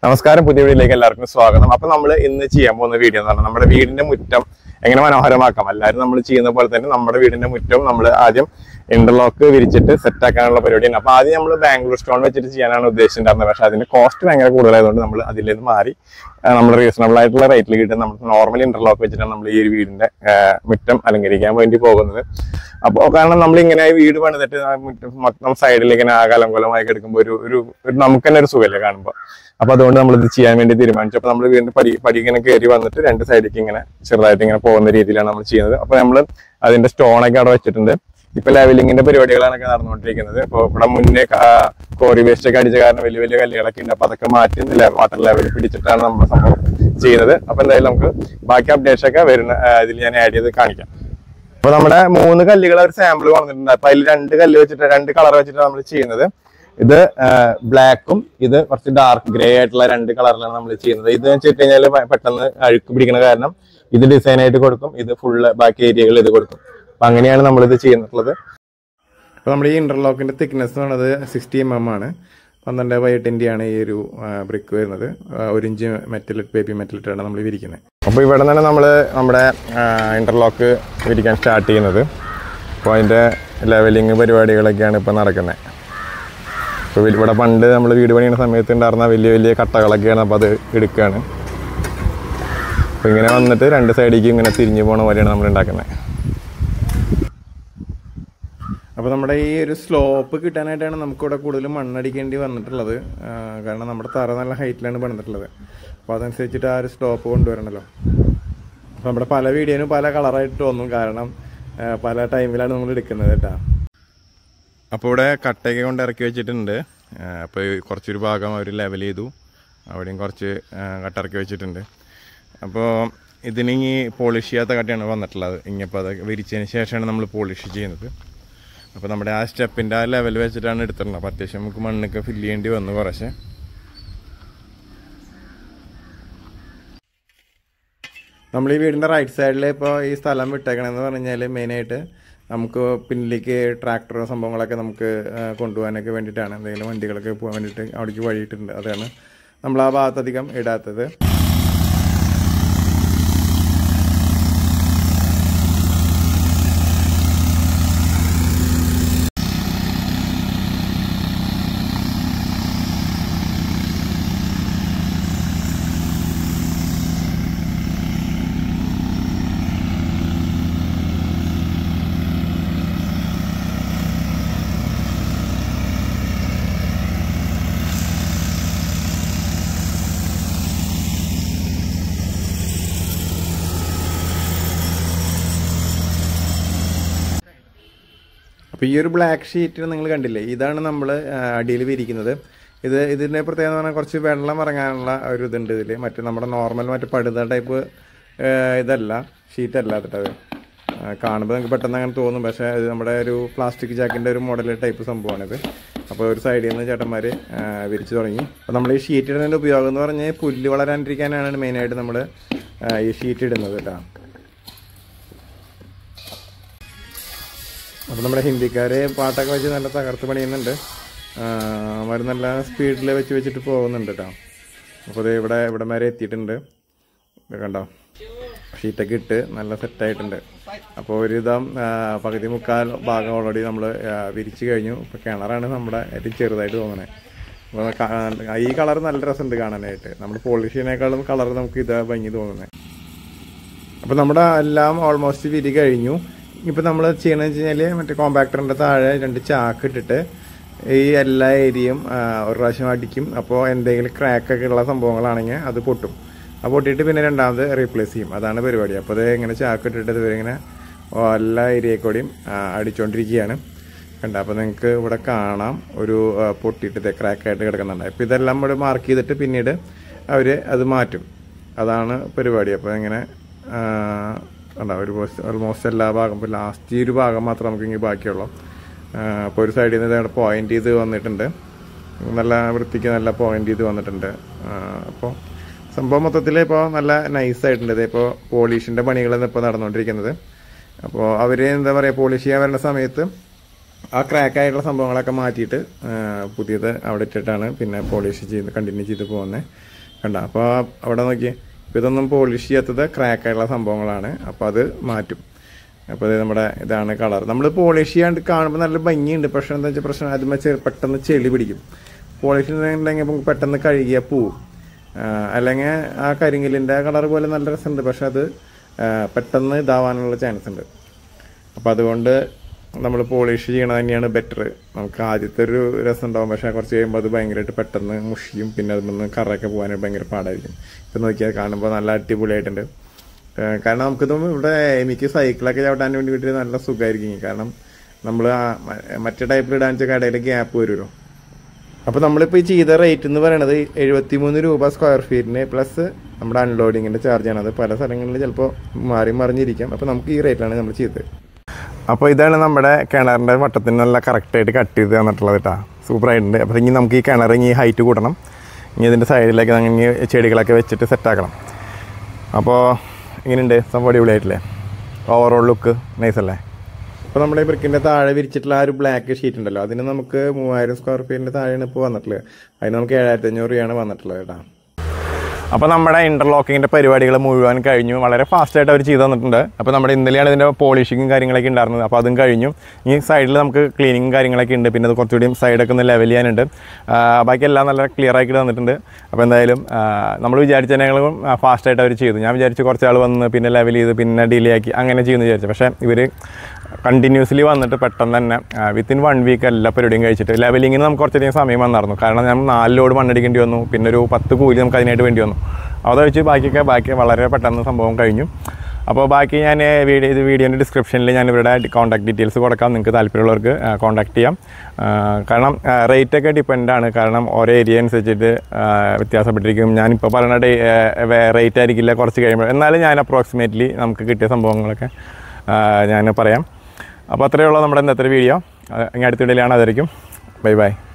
നമസ്കാരം പുതിയ വീഡിയോയിലേക്ക് എല്ലാവർക്കും സ്വാഗതം അപ്പൊ നമ്മൾ ഇന്ന് ചെയ്യാൻ പോകുന്ന വീഡിയോ എന്ന് പറഞ്ഞാൽ നമ്മുടെ വീടിന്റെ മുറ്റം എങ്ങനെ മനോഹരമാക്കാം എല്ലാവരും നമ്മൾ ചെയ്യുന്ന പോലെ തന്നെ നമ്മുടെ വീടിന്റെ മുറ്റം നമ്മൾ ആദ്യം ഇന്റർലോക്ക് വിരിച്ചിട്ട് സെറ്റ് ആക്കാനുള്ള പരിപാടിയാണ് അപ്പൊ ആദ്യം നമ്മൾ ബാംഗ്ലൂർ സ്റ്റോൺ വെച്ചിട്ട് ചെയ്യാനാണ് ഉദ്ദേശിച്ചിട്ടുണ്ടായിരുന്നത് പക്ഷെ അതിന്റെ കോസ്റ്റ് ഭയങ്കര കൂടുതലായതുകൊണ്ട് നമ്മൾ അതിൽ നിന്ന് മാറി നമ്മൾ റീസണബിൾ ആയിട്ടുള്ള റേറ്റിൽ കിട്ടും നമ്മൾ നോർമൽ ഇന്റർലോക്ക് വെച്ചിട്ടാണ് നമ്മൾ ഈ ഒരു വീടിന്റെ ആ, മുറ്റം അലങ്കരിക്കാൻ വേണ്ടി പോകുന്നത് അപ്പോൾ കാരണം നമ്മൾ ഇങ്ങനെ വീട് പണിതിട്ട് ആ മുറ്റം മൊത്തം സൈഡിൽ ഇങ്ങനെ ആകാലം കൊലമായി കിടക്കുമ്പോൾ ഒരു ഒരു ഒരു നമുക്ക് തന്നെ ഒരു സുഖമല്ലേ കാണുമ്പോൾ അപ്പൊ അതുകൊണ്ട് നമ്മൾ ഇത് ചെയ്യാൻ വേണ്ടി തീരുമാനിച്ചു അപ്പൊ നമ്മൾ വീണ്ടും പടി പടി ഇങ്ങനെ കയറി വന്നിട്ട് രണ്ട് സൈഡിലേക്ക് ഇങ്ങനെ ചെറുതായിട്ട് ഇങ്ങനെ പോകുന്ന രീതിയിലാണ് നമ്മൾ ചെയ്യുന്നത് അപ്പൊ നമ്മൾ അതിന്റെ സ്റ്റോണൊക്കെ അവിടെ വെച്ചിട്ടുണ്ട് ഇപ്പൊ ലെവലിങ്ങിന്റെ പരിപാടികളാണ് ഒക്കെ നടന്നുകൊണ്ടിരിക്കുന്നത് ഇപ്പൊ ഇവിടെ മുന്നേ കാ- കോറി വേസ്റ്റ് ഒക്കെ അടിച്ച കാരണം വലിയ വലിയ കല്ലുകളൊക്കെ ഉണ്ട് അപ്പൊ അതൊക്കെ മാറ്റി വാട്ടർ ലെവൽ പിടിച്ചിട്ടാണ് നമ്മൾ സംഭവം ചെയ്യുന്നത് അപ്പൊ എന്തായാലും നമുക്ക് ബാക്കി അപ്ഡേറ്റ്സ് ഒക്കെ വരുന്ന ആ, ഇതിൽ ഞാൻ ആഡ് ചെയ്ത് കാണിക്കാം അപ്പൊ നമ്മുടെ മൂന്ന് കല്ലുകൾ ഒരു സാമ്പിൾ വന്നിട്ടുണ്ട് അപ്പൊ അതിൽ രണ്ട് കല്ല് വെച്ചിട്ട് രണ്ട് കളർ വെച്ചിട്ടാണ് നമ്മൾ ചെയ്യുന്നത് ഇത് ബ്ലാക്കും ഇത് കുറച്ച് ഡാർക്ക് ഗ്രേ ആയിട്ടുള്ള രണ്ട് കളറിലാണ് നമ്മൾ ചെയ്യുന്നത് ഇത് വെച്ചിട്ട് കഴിഞ്ഞാൽ പെട്ടെന്ന് അഴുക്ക് പിടിക്കുന്ന കാരണം ഇത് ഡിസൈൻ ആയിട്ട് കൊടുക്കും ഇത് ഫുള്ള് ബാക്കി ഏരിയകൾ ഇത് കൊടുക്കും അപ്പൊ അങ്ങനെയാണ് നമ്മൾ ഇത് ചെയ്യുന്നുള്ളത് അപ്പൊ നമ്മുടെ ഈ ഇന്റർലോക്കിന്റെ തിക്നെസ് എന്ന് പറയുന്നത് സിക്സ്റ്റി എം എം ആണ് പന്ത്രണ്ട് ബൈ എട്ടിൻ്റെ ആണ് ഈ ഒരു ബ്രിക്ക് വരുന്നത് ആ, ഒരു ഇഞ്ച് മെറ്റൽ ബേബി മെറ്റൽ ഇട്ടാണ് നമ്മൾ വിരിക്കുന്നത് അപ്പോൾ ഇവിടെ നിന്നാണ് നമ്മൾ നമ്മുടെ ഇന്റർലോക്ക് വിരിക്കാൻ സ്റ്റാർട്ട് ചെയ്യുന്നത് അപ്പോൾ അതിൻ്റെ ലെവലിങ് പരിപാടികളൊക്കെയാണ് ഇപ്പോൾ നടക്കുന്നത് ഇപ്പോൾ ഇവിടെ പണ്ട് നമ്മൾ വീട് പണിയുന്ന സമയത്ത് ഉണ്ടായിരുന്ന വലിയ വലിയ കട്ടകളൊക്കെയാണ് അപ്പോൾ അത് എടുക്കുകയാണ് അപ്പോൾ ഇങ്ങനെ വന്നിട്ട് രണ്ട് സൈഡിലേക്ക് ഇങ്ങനെ തിരിഞ്ഞു പോണ പോലെയാണ് നമ്മൾ ഉണ്ടാക്കുന്നത് അപ്പോൾ നമ്മുടെ ഈ ഒരു സ്ലോപ്പ് കിട്ടാനായിട്ടാണ് നമുക്കിവിടെ കൂടുതൽ മണ്ണടിക്കേണ്ടി വന്നിട്ടുള്ളത് ആ, കാരണം നമ്മുടെ തറ നല്ല ഹൈറ്റിലാണ് പണിതിട്ടുള്ളത് അപ്പോൾ അതനുസരിച്ചിട്ട് ആ ഒരു സ്ലോപ്പ് കൊണ്ടുവരണമല്ലോ അപ്പോൾ നമ്മുടെ പല വീഡിയോനും പല കളറായിട്ട് തോന്നും കാരണം ആ, പല ടൈമിലാണ് നമ്മൾ എടുക്കുന്നത് കേട്ടോ അപ്പോൾ ഇവിടെ കട്ടയൊക്കെ കൊണ്ട് ഇറക്കി വെച്ചിട്ടുണ്ട് അപ്പോൾ കുറച്ചൊരു ഭാഗം അവർ ലെവൽ ചെയ്തു അവിടെയും കുറച്ച് ആ, കട്ട ഇറക്കി വെച്ചിട്ടുണ്ട് അപ്പോൾ ഇതിന് ഇനി പോളിഷ് ചെയ്യാത്ത കട്ടയാണ് വന്നിട്ടുള്ളത് ഇനിയിപ്പോൾ അത് വിരിച്ചതിന് ശേഷമാണ് നമ്മൾ പോളിഷ് ചെയ്യുന്നത് അപ്പോൾ നമ്മുടെ ആ സ്റ്റെപ്പിൻ്റെ ആ ലെവൽ വെച്ചിട്ടാണ് എടുത്തിട്ടുള്ളത് അപ്പോൾ അത്യാവശ്യം നമുക്ക് മണ്ണൊക്കെ ഫില്ല് ചെയ്യേണ്ടി വന്നു കുറച്ച് നമ്മൾ ഈ വീടിൻ്റെ റൈറ്റ് സൈഡിൽ ഇപ്പോൾ ഈ സ്ഥലം വിട്ടേക്കണമെന്ന് പറഞ്ഞാൽ മെയിനായിട്ട് നമുക്ക് പിന്നിലേക്ക് ട്രാക്ടറോ സംഭവങ്ങളൊക്കെ നമുക്ക് ആ, കൊണ്ടുപോകാനൊക്കെ വേണ്ടിയിട്ടാണ് എന്തെങ്കിലും വണ്ടികളൊക്കെ പോകാൻ വേണ്ടിയിട്ട് അവിടേക്ക് വഴിയിട്ടുണ്ട് അതാണ് നമ്മൾ ആ ഭാഗത്തധികം ഇടാത്തത് അപ്പോൾ ഈ ഒരു ബ്ലാക്ക് ഷീറ്റ് നിങ്ങൾ കണ്ടില്ലേ ഇതാണ് നമ്മൾ അടിയിൽ വിരിക്കുന്നത് ഇത് ഇതിൻ്റെ പ്രത്യേകത എന്ന് പറഞ്ഞാൽ കുറച്ച് വെള്ളം ഇറങ്ങാനുള്ള ഒരു ഇതുണ്ട് ഇതിൽ മറ്റേ നമ്മുടെ നോർമൽ മറ്റേ പടുത ടൈപ്പ് ഇതല്ല ഷീറ്റ് അല്ല അത് കാണുമ്പോൾ നിങ്ങൾക്ക് പെട്ടെന്ന് അങ്ങനെ തോന്നും പക്ഷേ ഇത് നമ്മുടെ ഒരു പ്ലാസ്റ്റിക് ജാക്കിൻ്റെ ഒരു മോഡൽ ടൈപ്പ് സംഭവമാണിത് അപ്പോൾ ഒരു സൈഡിൽ നിന്ന് ചേട്ടന്മാർ വിരിച്ചു തുടങ്ങി അപ്പോൾ നമ്മൾ ഈ ഷീറ്റ് ഇടുന്നതിൻ്റെ ഉപയോഗം എന്ന് പറഞ്ഞാൽ പുല്ല് വളരാണ്ടിരിക്കാനാണ് മെയിനായിട്ട് നമ്മൾ ഈ ഷീറ്റ് ഇടുന്നത് കേട്ടോ അപ്പോൾ നമ്മുടെ ഹിന്ദിക്കാർ പാട്ടൊക്കെ വെച്ച് നല്ല തകർത്ത് പണിയുന്നുണ്ട് അവർ നല്ല സ്പീഡിൽ വെച്ച് വെച്ചിട്ട് പോകുന്നുണ്ട് കേട്ടോ അപ്പോൾ ഇത് ഇവിടെ ഇവിടെ വരെ എത്തിയിട്ടുണ്ട് ഇത് കണ്ടോ ഷീറ്റൊക്കെ ഇട്ട് നല്ല സെറ്റായിട്ടുണ്ട് അപ്പോൾ ഒരുവിധം ആ, പകുതി മുക്കാൽ ഭാഗം ഓൾറെഡി നമ്മൾ വിരിച്ചു കഴിഞ്ഞു ഇപ്പോൾ കിണറാണ് നമ്മുടെ ഏറ്റവും ചെറുതായിട്ട് തോന്നുന്നത് അപ്പോൾ കാ- ഈ കളർ നല്ല രസമുണ്ട് കാണാനായിട്ട് നമ്മൾ പോളിഷ് ചെയ്യുന്നതിനേക്കാളും കളർ നമുക്ക് ഇതാ ഭംഗി തോന്നുന്നത് അപ്പോൾ നമ്മുടെ എല്ലാം ഓൾമോസ്റ്റ് വിരി കഴിഞ്ഞു ഇപ്പോൾ നമ്മൾ ചെയ്യണമെന്ന് വെച്ച് കഴിഞ്ഞാൽ മറ്റേ കോമ്പാക്ടറിൻ്റെ താഴെ രണ്ട് ചാക്ക് ഇട്ടിട്ട് ഈ എല്ലാ ഏരിയയും ആ, ഒരു പ്രാവശ്യം അടിക്കും അപ്പോൾ എന്തെങ്കിലും ക്രാക്കൊക്കെ ഉള്ള സംഭവങ്ങളാണെങ്കിൽ അത് പൊട്ടും അത് പൊട്ടിയിട്ട് പിന്നെ രണ്ടാമത് റീപ്ലേസ് ചെയ്യും അതാണ് പരിപാടി അപ്പോൾ അത് ഇങ്ങനെ ചാക്ക് ഇട്ടിട്ട് ഇതുവരെ ഇങ്ങനെ എല്ലാ ഏരിയയിൽ കൂടിയും ആ, അടിച്ചുകൊണ്ടിരിക്കുകയാണ് കണ്ട അപ്പോൾ നിങ്ങൾക്ക് ഇവിടെ കാണാം ഒരു ആ, പൊട്ടിയിട്ട് ക്രാക്കായിട്ട് കിടക്കുന്നുണ്ട് അപ്പോൾ ഇതെല്ലാം ഇവിടെ മാർക്ക് ചെയ്തിട്ട് പിന്നീട് അവർ അത് മാറ്റും അതാണ് പരിപാടി അപ്പോൾ ഇങ്ങനെ കണ്ട ഒരു ഓൾമോസ്റ്റ് എല്ലാ ഭാഗം ഇപ്പോൾ ലാസ്റ്റ് ഈ ഒരു ഭാഗം മാത്രം നമുക്ക് ഇങ്ങനെ ബാക്കിയുള്ളൂ അപ്പോൾ ഒരു സൈഡിൽ നിന്ന് പോയിന്റ് ചെയ്ത് വന്നിട്ടുണ്ട് നല്ല വൃത്തിക്ക് നല്ല പോയിന്റ് ചെയ്ത് വന്നിട്ടുണ്ട് അപ്പോൾ സംഭവം മൊത്തത്തിൽ ഇപ്പോൾ നല്ല നൈസായിട്ടുണ്ട് ഇതിപ്പോൾ പോളിഷിൻ്റെ പണികളാണ് ഇപ്പോൾ നടന്നുകൊണ്ടിരിക്കുന്നത് അപ്പോൾ അവർ എന്താ പറയുക പോളിഷ് ചെയ്യാൻ വരുന്ന സമയത്ത് ആ ക്രാക്ക് ആയിട്ടുള്ള സംഭവങ്ങളൊക്കെ മാറ്റിയിട്ട് ആ, പുതിയത് അവിടെ ഇട്ടിട്ടാണ് പിന്നെ പോളിഷ് ചെയ്ത് കണ്ടിന്യൂ ചെയ്ത് പോകുന്നത് കണ്ട അപ്പോൾ അവിടെ നോക്കിയേ ഇപ്പോൾ ഇതൊന്നും പോളിഷ് ചെയ്യാത്തത് ക്രാക്ക് ആയിട്ടുള്ള സംഭവങ്ങളാണ് അപ്പോൾ അത് മാറ്റും അപ്പോൾ ഇത് നമ്മുടെ ഇതാണ് കളർ നമ്മൾ പോളിഷ് ചെയ്യാണ്ട് കാണുമ്പോൾ നല്ല ഭംഗിയുണ്ട് പക്ഷേ എന്താ വെച്ചാൽ പ്രശ്നം അതുമ്പോൾ ചെ- പെട്ടെന്ന് ചെളി പിടിക്കും പോളിഷ് ഉണ്ടെങ്കിൽ നമുക്ക് പെട്ടെന്ന് കഴുകിയാൽ പോവും ആ, അല്ലെങ്കിൽ ആ കരിങ്കല്ലിൻ്റെ കളർ പോലെ നല്ല രസമുണ്ട് പക്ഷെ അത് ആ, പെട്ടെന്ന് ഇതാവാനുള്ള ചാൻസ് ഉണ്ട് അപ്പോൾ അതുകൊണ്ട് നമ്മൾ പോളിഷ് ചെയ്യണത് തന്നെയാണ് ബെറ്റർ നമുക്ക് ആദ്യത്തെ ഒരു രസം ഉണ്ടാവും പക്ഷേ കുറച്ച് കഴിയുമ്പോൾ അത് ഭയങ്കരമായിട്ട് പെട്ടെന്ന് മുഷിയും പിന്നെ അതിൽ നിന്ന് കറയൊക്കെ പോകാനായിട്ട് ഭയങ്കര പാടായിരിക്കും ഇപ്പം നോക്കിയാൽ കാണുമ്പോൾ നല്ല അടിപൊളിയായിട്ടുണ്ട് ഏഹ് കാരണം നമുക്കിതും ഇവിടെ എനിക്ക് സൈക്കിളൊക്കെ ചവിട്ടാൻ വേണ്ടി വേണ്ടി നല്ല സുഖമായിരിക്കും കാരണം നമ്മൾ മറ്റേ ടൈപ്പിൽ ഇടാൻ വെച്ചാൽ കടയിൽ ഗ്യാപ്പ് വരുമല്ലോ അപ്പോൾ നമ്മളിപ്പോൾ ഈ ചെയ്ത റേറ്റ് എന്ന് പറയുന്നത് എഴുപത്തി മൂന്ന് രൂപ സ്ക്വയർ ഫീറ്റിന് പ്ലസ് നമ്മുടെ അൺലോഡിങ്ങിൻ്റെ ചാർജാണ് അത് പല സ്ഥലങ്ങളിൽ ചിലപ്പോൾ മാറി മറിഞ്ഞിരിക്കാം അപ്പോൾ നമുക്ക് ഈ റേറ്റിലാണ് നമ്മൾ ചെയ്തത് അപ്പോൾ ഇതാണ് നമ്മുടെ കിണറിൻ്റെ വട്ടത്തിന് നല്ല കറക്റ്റായിട്ട് കട്ട് ചെയ്ത് തന്നിട്ടുള്ളത് കേട്ടോ സൂപ്പറായിട്ടുണ്ട് അപ്പോൾ ഇനി നമുക്ക് ഈ കിണർ ഇനി ഹൈറ്റ് കൂട്ടണം ഇനി ഇതിൻ്റെ സൈഡിലേക്ക് അങ്ങനെ ചെടികളൊക്കെ വെച്ചിട്ട് സെറ്റാക്കണം അപ്പോൾ ഇങ്ങനെയുണ്ട് സംഭവം അടിപൊളിയായിട്ടില്ലേ ഓവറോൾ ലുക്ക് നൈസല്ലേ അപ്പോൾ നമ്മുടെ ഈ ബ്രിക്കിൻ്റെ താഴെ വിരിച്ചിട്ടുള്ള ആ ഒരു ബ്ലാക്ക് ഷീറ്റ് ഉണ്ടല്ലോ അതിന് നമുക്ക് മൂവായിരം സ്ക്വയർ ഫീറ്റിൻ്റെ താഴെയാണ് ഇപ്പോൾ വന്നിട്ടുള്ളത് അതിന് നമുക്ക് ഏഴായിരത്തി അഞ്ഞൂറ് രൂപയാണ് വന്നിട്ടുള്ളത് കേട്ടോ അപ്പോൾ നമ്മുടെ ഇന്റർലോക്കിങ്ങിന്റെ പരിപാടികൾ മുഴുവൻ കഴിഞ്ഞു വളരെ ഫാസ്റ്റ് ആയിട്ട് അവർ ചെയ്തു തന്നിട്ടുണ്ട് അപ്പോൾ നമ്മുടെ ഇന്നലെയാണ് ഇതിന്റെ പോളിഷിങ്ങും കാര്യങ്ങളൊക്കെ ഉണ്ടായിരുന്നത് അപ്പോൾ അതും കഴിഞ്ഞു ഈ സൈഡിൽ നമുക്ക് ക്ലീനിങ്ങും കാര്യങ്ങളൊക്കെ ഉണ്ട് പിന്നെ അത് കുറച്ചുകൂടി സൈഡൊക്കെ ഒന്ന് ലെവൽ ചെയ്യാനുണ്ട് ആ, ബാക്കി എല്ലാം നല്ല ക്ലിയർ ആക്കി തന്നിട്ടുണ്ട് അപ്പോൾ എന്തായാലും നമ്മൾ വിചാരിച്ചതിനേക്കാളും ഫാസ്റ്റ് ആയിട്ട് അവർ ചെയ്തു ഞാൻ വിചാരിച്ചു കുറച്ച് ആൾ വന്ന് പിന്നെ ലെവൽ ചെയ്ത് പിന്നെ ഡിലേ ആക്കി അങ്ങനെ ചെയ്യുമെന്ന് വിചാരിച്ചു പക്ഷേ ഇവർ കണ്ടിന്യൂസ്ലി വന്നിട്ട് പെട്ടെന്ന് തന്നെ വിത്തിൻ വൺ വീക്ക് എല്ലാ പരിപാടിയും കഴിച്ചിട്ട് ലെവലിങ്ങിന് നമുക്ക് കുറച്ചധികം സമയം വന്നായിരുന്നു കാരണം നമ്മൾ നാല് ലോഡ് മണ്ണടിക്കേണ്ടി വന്നു പിന്നെ ഒരു പത്ത് കൂലി നമുക്ക് അതിനായിട്ട് വേണ്ടി വന്നു അത് വെച്ച് ബാക്കിയൊക്കെ ബാക്കി വളരെ പെട്ടെന്ന് സംഭവം കഴിഞ്ഞു അപ്പോൾ ബാക്കി ഞാൻ വീഡിയോ ഇത് വീഡിയോൻ്റെ ഡിസ്ക്രിപ്ഷനിൽ ഞാൻ ഇവരുടെ കോൺടാക്ട് ഡീറ്റെയിൽസ് കൊടുക്കാം നിങ്ങൾക്ക് താല്പര്യമുള്ളവർക്ക് കോൺടാക്ട് ചെയ്യാം ആ, കാരണം റേറ്റ് ഒക്കെ ഡിപ്പെൻഡ് ആണ് കാരണം ഓരോ ഏരിയ അനുസരിച്ചിട്ട് ആ, വ്യത്യാസപ്പെട്ടിരിക്കും ഞാനിപ്പോൾ പറയുന്ന റേറ്റ് ആയിരിക്കില്ല കുറച്ച് കഴിയുമ്പോൾ എന്നാലും ഞാൻ അപ്രോക്സിമേറ്റ്ലി നമുക്ക് കിട്ടിയ സംഭവങ്ങളൊക്കെ ആ, ഞാൻ പറയാം അപ്പോൾ അത്രയേ ഉള്ളൂ നമ്മുടെ ഇന്നത്തെ വീഡിയോ ഇനി അടുത്ത വീഡിയോയിലാണ് അതായിരിക്കും ബൈ ബൈ